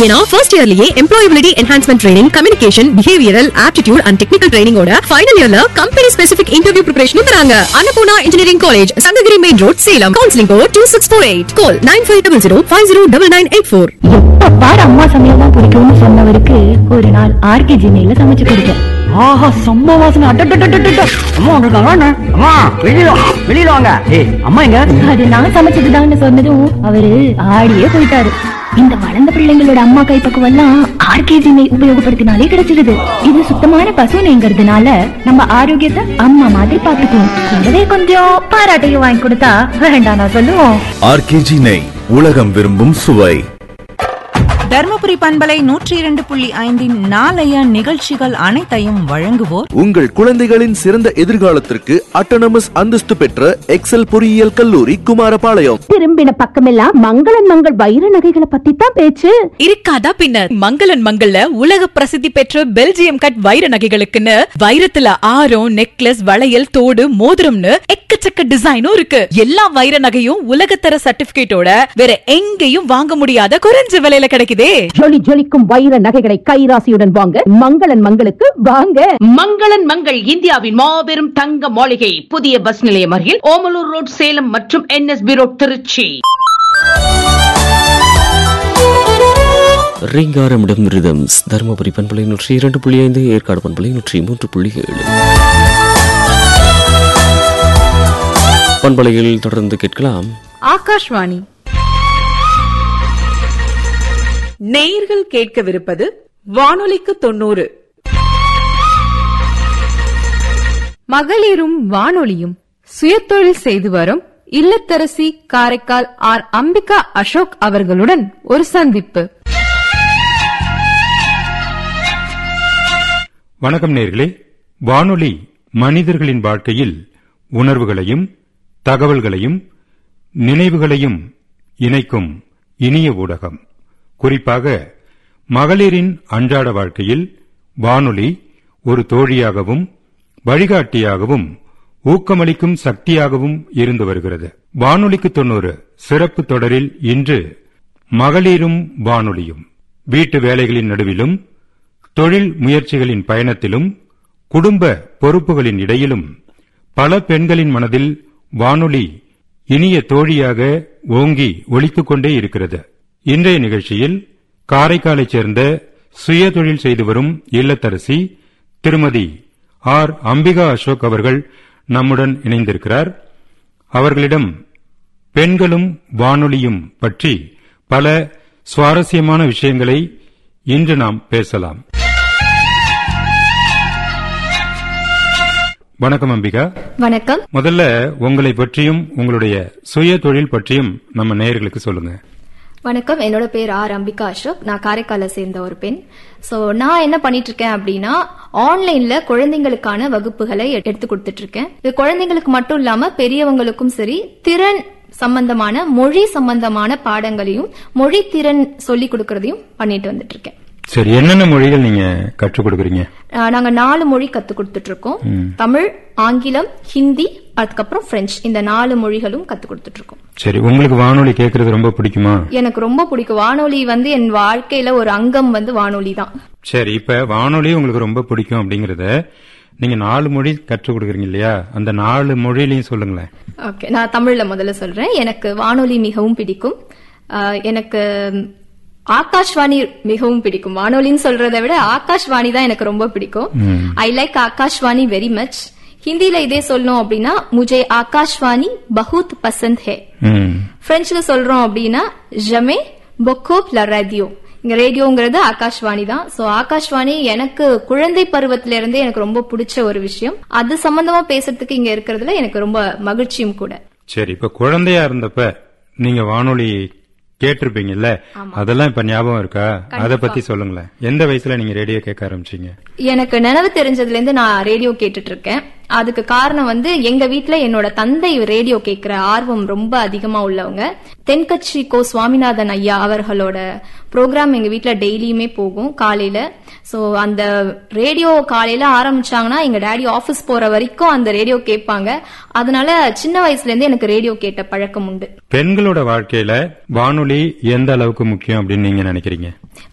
ஏன்னா ஃபர்ஸ்ட் இயர்லயே employability enhancement training communication behavioural aptitude and technical ட்ரைனிங்கோட ஃபைனல் இயர்ல கம்பெனி ஸ்பெசிபிக் இன்டர்வியூ ப்ரிப்பரேஷனும் தராங்க Annapurna engineering college Sankagiri main road Salem counselling code two six four eight call nine five double zero five zero double nine eight four எப்ப பாரு அம்மா சமையல் தான் பிடிக்கும்னு சொன்னவருக்கு ஒரு நாள் ஆர்கே ஜினையில சமைச்சு கொடுத்தேன் ஆஹா செம்ம வாசனை அட்டட்டட்டட்டட்ட அம்மா உங்களுக்கு அம்மா அம்மா வெளியில வா, வெளியில வாங்க ஏய் அம்மா எங்க அது நான் சமைச்சதுதான்னு சொன்னதும் அவரு ஆடியே போயிட்டாரு இந்த வளர்ந்த பிள்ளைங்களோட அம்மா கைப்பக்குவம் எல்லாம் ஆர்கேஜி நெய் உபயோகப்படுத்தினாலே கிடைச்சிருது இது சுத்தமான பசு நெய்ங்கிறதுனால நம்ம ஆரோக்கியத்தை அம்மா மாதிரி பாத்துக்குவோம் கூடவே கொஞ்சம் பாராட்டையும் வாங்கி கொடுத்தா வேண்டாம் நான் சொல்லுவோம் ஆர்கேஜி நெய் உலகம் விரும்பும் சுவை தர்மபுரி பண்பலை நூற்றி இரண்டு புள்ளி ஐந்தின் நாளைய நிகழ்ச்சிகள் அனைத்தையும் வழங்குவோர் உங்கள் குழந்தைகளின் சிறந்த எதிர்காலத்திற்கு அட்டானமஸ் அந்தஸ்து பெற்ற எக்ஸல் பொறியியல் கல்லூரி குமாரபாளையம் திரும்பின பக்கமெல்லாம் மங்களன் மங்கள் வைர நகைகளை பத்தி தான் பேச்சு இருக்காதா பின்னர் மங்களன் மங்கள்ல உலக பிரசித்தி பெற்ற பெல்ஜியம் கட் வைர நகைகளுக்குன்னு வைரத்துல ஆரம் நெக்லஸ் வளையல் தோடு மோதிரம்னு எக்கச்சக்க டிசைனும் இருக்கு எல்லா வைர நகையும் உலகத்தர சர்டிபிகேட்டோட வேற எங்கேயும் வாங்க முடியாத குறைஞ்ச விலையில கிடைக்குதே ஜொலி ஜொலிக்கும் வைர நகைகளை கைராசியுடன் வாங்க மங்களன் மங்களுக்கு வாங்க மங்களன் மங்கள் இந்தியாவின் மாபெரும் தங்க மாளிகை புதிய பஸ் நிலையம் அருகில் ஓமலூர் ரோட் சேலம் மற்றும் என்எஸ்பி ரோட் திருச்சி ரீங்காரமிடம் ரிதம்ஸ் தருமபுரி பண்பலை நூற்றி இரண்டு புள்ளி ஐந்து ஏற்காடு பண்பலை நூற்றி மூன்று புள்ளி ஏழு பண்பலையில் தொடர்ந்து கேட்கலாம் ஆகாஷ்வாணி நேயர்கள் கேட்கவிருப்பது வானொலிக்கு தொண்ணூறு மகளிரும் வானொலியும் சுயதொழில் செய்து வரும் இல்லத்தரசி காரைக்கால் ஆர் அம்பிகா அசோக் அவர்களுடன் ஒரு சந்திப்பு வணக்கம் நேர்களே வானொலி மனிதர்களின் வாழ்க்கையில் உணர்வுகளையும் தகவல்களையும் நினைவுகளையும் இணைக்கும் இனிய ஊடகம் குறிப்பாக மகளிரின் அன்றாட வாழ்க்கையில் வானொலி ஒரு தோழியாகவும் வழிகாட்டியாகவும் ஊக்கமளிக்கும் சக்தியாகவும் இருந்து வருகிறது வானொலிக்கு தொண்ணூறு சிறப்பு தொடரில் இன்று மகளிரும் வானொலியும் வீட்டு வேலைகளின் நடுவிலும் தொழில் முயற்சிகளின் பயணத்திலும் குடும்ப பொறுப்புகளின் இடையிலும் பல பெண்களின் மனதில் வானொலி இனிய தோழியாக ஓங்கி ஒலித்துக் கொண்டே இருக்கிறது இன்றைய நிகழ்ச்சியில் காரைக்காலைச் சேர்ந்த சுய தொழில் செய்து வரும் இல்லத்தரசி திருமதி ஆர் அம்பிகா அசோக் அவர்கள் நம்முடன் இணைந்திருக்கிறார் அவர்களிடம் பெண்களும் வானொலியும் பற்றி பல சுவாரஸ்யமான விஷயங்களை இன்று நாம் பேசலாம் வணக்கம் அம்பிகா வணக்கம் முதல்ல உங்களை பற்றியும் உங்களுடைய சுய தொழில் பற்றியும் நம்ம நேயர்களுக்கு சொல்லுங்க வணக்கம் என்னோட பேர் ஆர் அம்பிகா அசோக் நான் காரைக்காலை சேர்ந்த ஒரு பெண் சோ நான் என்ன பண்ணிட்டு இருக்கேன் அப்படின்னா ஆன்லைன்ல குழந்தைங்களுக்கான வகுப்புகளை எ- எடுத்து கொடுத்துட்டு இருக்கேன் இது குழந்தைங்களுக்கு மட்டும் இல்லாம பெரியவங்களுக்கும் சரி திறன் சம்பந்தமான மொழி சம்பந்தமான பாடங்களையும் மொழி திறன் சொல்லி கொடுக்கறதையும் பண்ணிட்டு வந்துட்டு இருக்கேன் சரி என்னென்ன மொழிகள் நீங்க கற்றுக் கொடுக்குறீங்க ஆஹ் நாங்க நாலு மொழி கத்து கொடுத்துட்டு இருக்கோம் ம். தமிழ் ஆங்கிலம் ஹிந்தி அதுக்கப்புறம் பிரெஞ்சு இந்த நாலு மொழிகளும் கத்து கொடுத்துட்டு இருக்கோம் சரி உங்களுக்கு வானொலி கேட்கறது ரொம்ப பிடிக்குமா எனக்கு ரொம்ப பிடிக்கும் வானொலி வந்து என் வாழ்க்கையில ஒரு அங்கம் வந்து வானொலி தான் சரி இப்ப வானொலி உங்களுக்கு ரொம்ப பிடிக்கும் அப்படிங்கறத நீங்க நாலு மொழி கற்றுக் கொடுக்குறீங்க இல்லையா அந்த நாலு மொழியிலையும் சொல்லுங்களேன் ஓகே நான் தமிழ்ல முதல்ல சொல்றேன் எனக்கு வானொலி மிகவும் பிடிக்கும் ஆஹ் எனக்கு ஆகாஷ்வாணி மிகவும் பிடிக்கும் வானொலின்னு சொல்றதை விட ஆகாஷ்வாணி தான் எனக்கு ரொம்ப பிடிக்கும் ம். I like Akashvani very much ஹிந்தில இதே சொல்லணும் அப்படின்னா முஜே ஆகாஷ்வாணி பஹுத் பசந்த் ஹே ம். பிரெஞ்சுல சொல்றோம் அப்படின்னா ஜமே பொக்கோப் ல ரேடியோ இங்க ரேடியோங்கிறது ஆகாஷ்வாணி தான் சோ ஆகாஷ்வாணி எனக்கு குழந்தை பருவத்தில இருந்தே எனக்கு ரொம்ப பிடிச்ச ஒரு விஷயம் அது சம்பந்தமா பேசுறதுக்கு இங்க இருக்கிறதுல எனக்கு ரொம்ப மகிழ்ச்சியும் கூட சரி இப்ப குழந்தையா இருந்தப்ப நீங்க வானொலி கேட்டிருப்பீங்கல்ல அதெல்லாம் இப்ப ஞாபகம் இருக்கா அத பத்தி சொல்லுங்களேன் எந்த வயசுல நீங்க ரேடியோ கேட்க ஆரம்பிச்சீங்க எனக்கு நினைவு தெரிஞ்சதுல இருந்து நான் ரேடியோ கேட்டுட்டு இருக்கேன் அதுக்கு காரணம் வந்து எங்க வீட்ல என்னோட தந்தை ரேடியோ கேட்கிற ஆர்வம் ரொம்ப அதிகமா உள்ளவங்க தென்கட்சி கோ சுவாமிநாதன் ஐயா அவர்களோட ப்ரோக்ராம் எங்க வீட்ல டெய்லியுமே போகும் காலையில சோ அந்த ரேடியோ காலையில ஆரம்பிச்சாங்கன்னா எங்க டாடி ஆபீஸ் போற வரைக்கும் அந்த ரேடியோ கேட்பாங்க அதனால சின்ன வயசுல இருந்து எனக்கு ரேடியோ கேட்ட பழக்கம் உண்டு பெண்களோட வாழ்க்கையில வானொலி எந்த அளவுக்கு முக்கியம் அப்படின்னு நீங்க நினைக்கிறீங்க